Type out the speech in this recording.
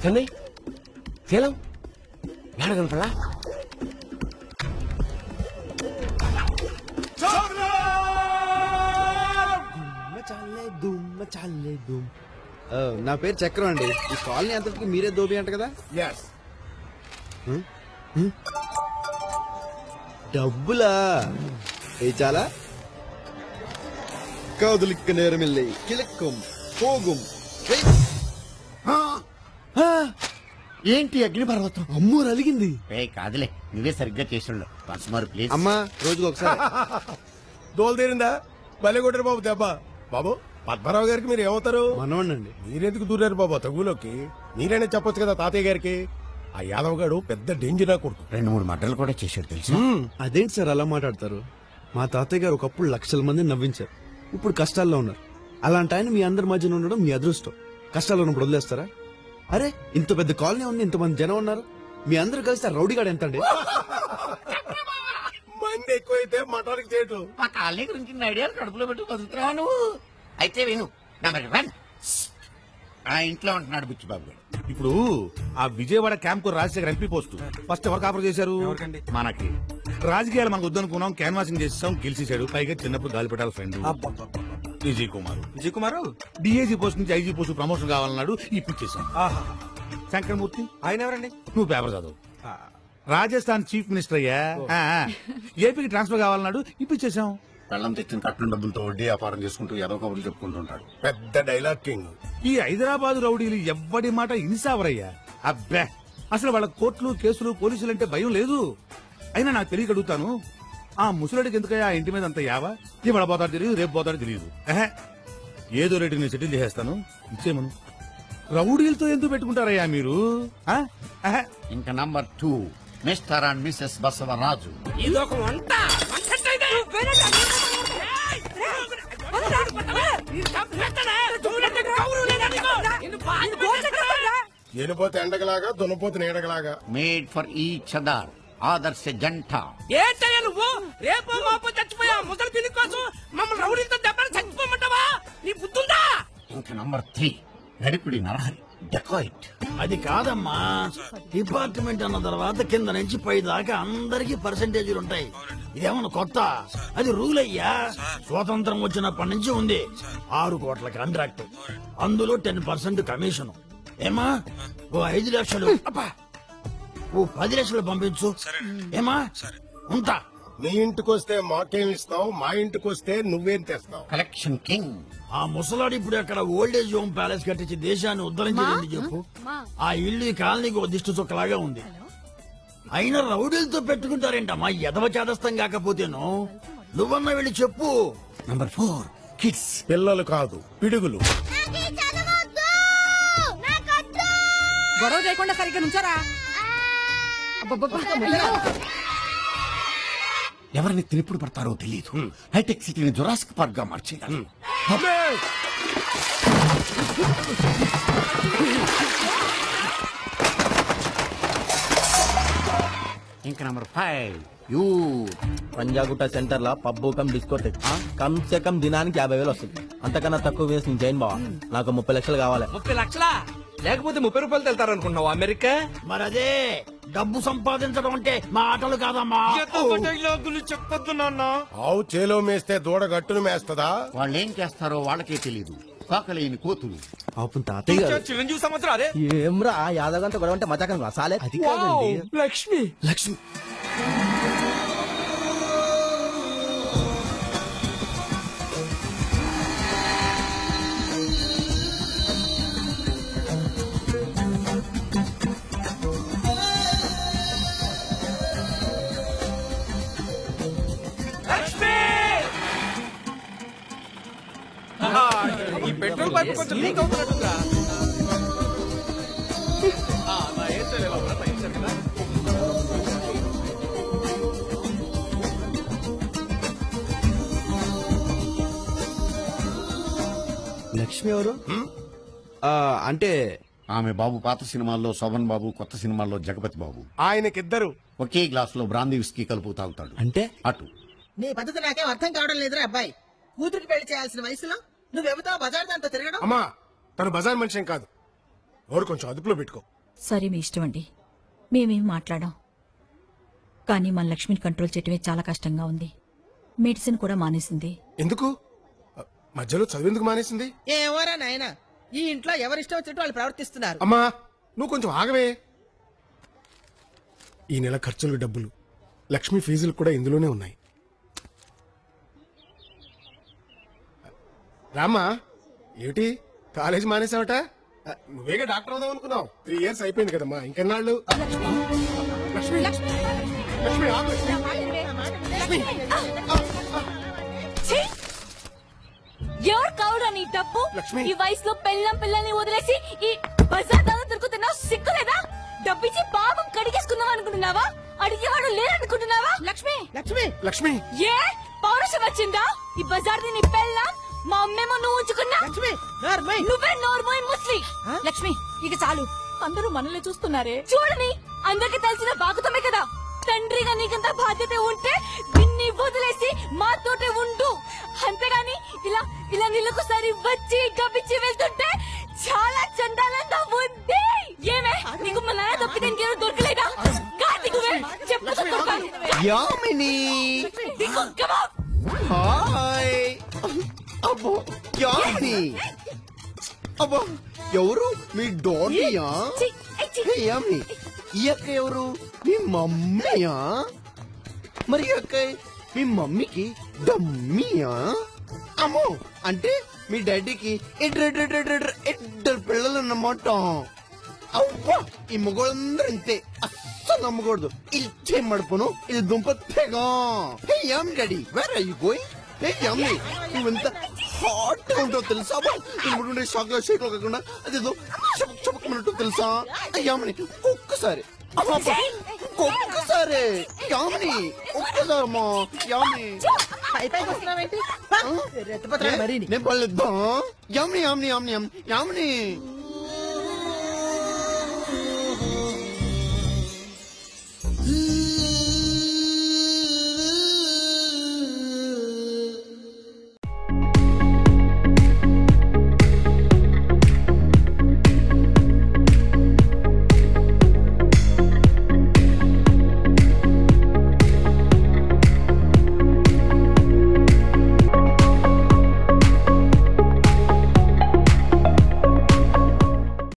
చెన్నై సేలం ఏడ కనపడా చాలే దుమ్మ చాలే దుమ్ ఆ, నా పేరు చక్రం అండి ఈ కాలనీ అంతటికి మీరే దోబి అంట కదా ఎస్ డబ్బులా ఏ చాలా కాదులిక్క నేరమిల్లి కిలక్కం పోగుం ఏంటి అగ్నిపర్వతం అమ్మో అలిగింది ఏ కాదులే నువ్వే సరిగ్గా చేసిండు వన్స్ మోర్ ప్లీజ్ అమ్మా రోజుకు ఒకసారి దోలు తీరిందా భలే కొట్టారు బాబు దెబ్బ బాబు పద్మరావు గారికి మీరు ఏమవుతారు మనవండి మీరెందుకు దూరారు బాబు తగులోకి మీరైనా చెప్పొచ్చు కదా తాతయ్య గారికి ఆ యాదవ్ గాడు పెద్ద డేంజర్ నా కొడుకు రెండు మూడు మడ్డలు కూడా చేశాడు తెలుసా అదేంటి సార్ అలా మాట్లాడతారు మా తాతయ్య గారు ఒకప్పుడు లక్షల మంది నవ్వించారు ఇప్పుడు కష్టాల్లో ఉన్నారు అలాంటి ఆయన మీ అందరి మధ్యన ఉండడం మీ అదృష్టం కష్టాల్లో ఉన్నప్పుడు వదిలేస్తారా అరే ఇంత పెద్ద కాలనీ ఉంది ఇంతమంది జనం ఉన్నారు మీ అందరు కలిసి ఆ రౌడీగాడు ఎంత అండి మంది ఎక్కువైతే మటానికి చేయటం మా కాలనీ గురించి ఇన్ని ఐడియాలు కడుపులో పెట్టి బతుకుతున్నావా నువ్వు అయితే విను నెంబర్ వన్ ఆ ఇంట్లో ఉంటున్నాడు బుచ్చిబాబు గారు ఇప్పుడు ఆ విజయవాడ క్యాంప్ కు రాజశేఖర్ ఎంపీ పోస్ట్ ఫస్ట్ ఎవరికి ఆఫర్ చేశారు మనకి రాజకీయాలు మనకు వద్దనుకున్నాం క్యాన్వాసింగ్ చేసాం గెలిచేశాడు పైగా చిన్నప్పుడు గాలిపెట్టాలి friend Vijay Kumar Vijay Kumar DIG post నుంచి ఐజీ పోస్ట్ ప్రమోషన్ కావాలన్నాడు ఇప్పించేశాం ఆహా శంకరమూర్తి ఆయన ఎవరండి నువ్వు పేపర్ చదువు రాజస్థాన్ చీఫ్ మినిస్టర్ అయ్యా ఆ, ఆ. ఏపీకి ట్రాన్స్ఫర్ కావాలన్నాడు ఇప్పించేశాం పెళ్ళం తెచ్చిన కట్టిన డబ్బులతో వడ్డీ వ్యాపారం చేసుకుంటూ ఏదో కబుర్లు చెప్పుకుంటుంటాడు పెద్ద డైలాగ్ కింగ్ ఈ హైదరాబాద్ రౌడీలు ఎవ్వడి మాట ఇన్సావరయ్యా అబ్బే అసలు వాళ్ళ కోర్టులు కేసులు పోలీసులు అంటే భయం లేదు అయినా నాకు తెలియక అడుగుతాను ఆ ముసలుడికి ఎందుకయ్యా ఆ ఇంటి మీద అంత యావా ఇవాళ పోతాడు తెలియదు రేపు పోతాడు తెలియదు ఎహె. ఏదో రేటు నేను సెటిల్ చేసేస్తాను ఇచ్చేమను రౌడీలతో ఎందుకు పెట్టుకుంటారయ్యా మీరు ఆ? ఎహె. ఇంకా number two Mr and Mrs Basavaraju ఇదొక వంట ఎనిపోతే ఎండగలాగా దున్నపోతే నీడగలాగా మేడ్ ఫర్ ఈచ్ అదర్ ఆదర్శ జంట ఏంటయ్యా నువ్వు రేపు మాపు చచ్చిపోయా ముసలి పిల్లి కోసం మమ్మల్ని రౌడీలతో దెబ్బలు చచ్చిపోమంటావా నీ బుద్ధుందా ఇంకా నంబర్ త్రీ నడిపిడి నరహరి డెకాయిట్ అది కాదమ్మా డిపార్ట్మెంట్ అన్న తర్వాత కింద నుంచి పై దాకా అందరికి పర్సంటేజీలు ఉంటాయి ఇదేమన్నా కొత్త అది రూల్ అయ్యా స్వాతంత్రం వచ్చినప్పటి నుంచి ఉంది ఆరు కోట్ల కాంట్రాక్ట్ అందులో టెన్ పర్సెంట్ కమిషన్ ఏమా ఓ ఐదు లక్షలు అబ్బా ఓ పది లక్షలు పంపించు ఏమా ఉంటా నీ ఇంటికి వస్తే మాకేం ఇస్తావు మా ఇంటికి వస్తే నువ్వేం తెస్తావు కలెక్షన్ కింగ్ ఆ ముసలాడు ఇప్పుడు అక్కడ ఓల్డేజ్ హోమ్ ప్యాలెస్ కట్టించి దేశాన్ని ఉద్ధరించింది చెప్పు ఆ ఇల్లు ఈ కాలనీకి ఒక దిష్టి చొక్కలాగా ఉంది అయినా రౌడీలతో పెట్టుకుంటారేంటమ్మా ఎదవ చేదస్తం కాకపోతేను నువ్వన్నా వెళ్ళి చెప్పు నంబర్ ఫోర్ కిడ్స్ పిల్లలు కాదు పిడుగులు గొడవ చేయకుండా సరిగ్గా నుంచారా ఎవరిని తినిప్పుడు పడతారో తెలియదు హైటెక్ సిటీని జురాసిక్ పార్క్ గా మార్చేయగలరు ఇంకా నంబర్ ఫైవ్ యూ పంజాగుట్ట సెంటర్ లా పబ్బు కమ్ డిస్కోటెక్ కమ్ సే కమ్ దినానికి యాభై వేలు వస్తుంది అంతకన్నా తక్కువ వేసి నేను చేయను బావా నాకు ముప్పై లక్షలు కావాలి ముప్పై లక్షలా లేకపోతే ముప్పై రూపాయలు వెళ్తారనుకున్నావు అమెరికా మరి అదే డబ్బు సంపాదించడం అంటే మా ఆటలు కాదమ్మా చెప్పొద్దు నాన్న ఆవు చేలో మేస్తే దూడ గట్టును మేస్తదా వాళ్ళు ఏం చేస్తారో వాళ్ళకే తెలియదు కాకలేని కోతులు పాపం తాతయ్య గారు చిరంజీవి సంవత్సరం అదే ఏమ్రా యాదవ్ గంట గొడవ అంటే మజాకం రా సాలే అది కాదండి లక్ష్మి లక్ష్మి ఈ పెట్రోల్ పైప్ కొంచెం లీక్ అవుతున్నట్టుందా ఆ, నా ఏం చేయలేదు, అలా టైం సరిగ్గా. లక్ష్మి ఎవరు ఆ, అంటే ఆమె బాబు పాత సినిమాల్లో శోభన్ బాబు కొత్త సినిమాల్లో జగపతి బాబు ఆయనకిద్దరు ఒకే గ్లాస్ లో బ్రాందీ విస్కీ కలుపు తాగుతాడు అంటే అటు నీ పద్ధతి నాకేం అర్థం కావడం లేదురా అబ్బాయి కూతురికి పెళ్లి చేయాల్సిన వయసులో నువ్వెవతో బజార్ దాంతో తిరగడం అమ్మా తను బజార్ మనిషి ఏం కాదు ఎవరు కొంచెం అదుపులో పెట్టుకో సరే మీ ఇష్టం అండి మేమేం మాట్లాడాం కానీ మన లక్ష్మిని కంట్రోల్ చేయటమే చాలా కష్టంగా ఉంది మెడిసిన్ కూడా మానేసింది ఎందుకు మధ్యలో చదివేందుకు మానేసింది ఏమోరా నాయన ఈ ఇంట్లో ఎవరిష్టం వచ్చినట్టు వాళ్ళు ప్రవర్తిస్తున్నారు అమ్మా నువ్వు కొంచెం ఆగవే ఈ నెల ఖర్చులకు డబ్బులు లక్ష్మి ఫీజులు కూడా ఇందులోనే ఉన్నాయి రామ్మా ఏమిటి కాలేజ్ మానేసావట ఆ, నువ్వేగా డాక్టర్ అవుదాం అనుకున్నావు త్రీ ఇయర్స్ అయిపోయింది కదమ్మా ఇంకెన్నాళ్ళు లక్ష్మి లక్ష్మి ఆగు, లక్ష్మి. ఎవరు కావురా నీ డబ్బు లక్ష్మి. ఈ వయసులో పెళ్ళం పిల్లల్ని వదిలేసి ఈ బజార్ దాకా తిరుగుతున్నావు సిగ్గులేదా డబ్బిచ్చి పాపం కడిగేసుకుందాం అనుకుంటున్నావా అడిగేవాడు లేరనుకుంటున్నావా లక్ష్మి లక్ష్మి లక్ష్మి ఏ పౌరుషం వచ్చిందా ఈ బజార్ ని పెళ్ళాం మా అమ్మేమో నువ్వు ఉంచుకున్నా లక్ష్మి నార్మల్ నువ్వే నోర్మోయ్ ముస్లి లక్ష్మి ఇక చాలు అందరూ మనల్ని చూస్తున్నారే చూడని అందరికి తెలిసిన బాగుతమే కదా తండ్రిగా నీకంత బాధ్యత ఉంటే దీన్ని వదిలేసి మాతోటే ఉండు అంతేగాని ఇలా ఇలా నీళ్ళకోసారి వచ్చి గబ్బిచ్చి వెళ్తుంటే చాలా చండాలంగా ఉంది ఏమే నీకు మా నాన్న తప్పితే ఇంకేదో దొరకలేదా కార్తీకువే చెప్పు కొడతాను. యామిని దిగు, come on. హాయ్ అబ్బో యామిని అబ్బో ఎవరు మీ డాడీయా ఛీ, ఐ, ఛీ. హే, యామిని ఈ అక్క ఎవరు మీ మమ్మీయా మరి ఈ అక్క మీ మమ్మీకి డమ్మీయా అమ్మో అంటే మీ డాడీకి ఇద్దరు ఇద్దరు ఇద్దరు ఇద్దరు ఇద్దరు పిల్లలు అన్నమాట అవ్వా ఈ మగవాళ్ళందరూ ఇంతే అస్సలు నమ్మకూడదు ఇది చేయమడుపును ఇది దుంప తెగ హే యామ్ daddy where are you going hey Yami నువ్వు ఎంత హాట్ గా ఉంటావు తెలుసా ఇప్పుడు షాక్ లో షేక్ లో కాకుండా అదేదో చపక్ చపకమన్నట్టు తెలుసా యామిని ఒక్కసారి అబ్బబ్బ, ఒక్కసారి యామిని ఒక్కసారి అమ్మా యామిని పై పైకి వస్తున్నావేంటి రెత్తపత్రాలు మరీ నేను పర్లేదా యామిని యామిని యామిని యామిని